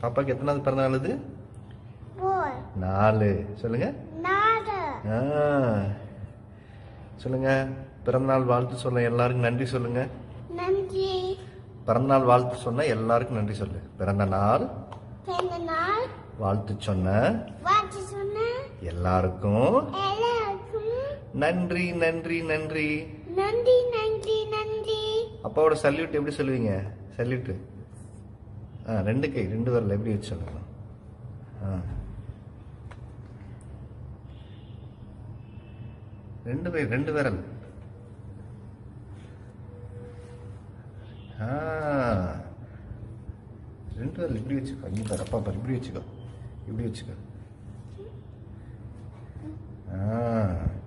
பாப்பாக்கு எத்தனாவது பிறந்த நாள் இது four, நாலு சொல்லுங்க நாலு, ஆ. சொல்லுங்க பிறந்தநாள் வாழ்த்து சொல்ல எல்லாருக்கும் நன்றி சொல்லுங்க நன்றி பிறந்தநாள் வாழ்த்து சொன்ன எல்லாருக்கும் நன்றி சொல்லு பிறந்த நாள் பிறந்த நாள் வாழ்த்து சொன்ன வாழ்த்து சொன்ன எல்லாருக்கும் எல்லாருக்கும் நன்றி நன்றி நன்றி நன்றி நன்றி நன்றி அப்பாவோட சல்யூட் எப்படி சொல்லுவீங்க சல்யூட் ஆ ரெண்டு கை ரெண்டு விரல் எப்படி வச்சு சொல்லணும் ஆ ரெண்டு கை ரெண்டு விரல் ஆ ரெண்டு விரல் இப்படி வச்சுக்கோ இங்கே பாரு அப்பா பாரு இப்படி வச்சுக்கோ இப்படி வச்சுக்கோ ஆ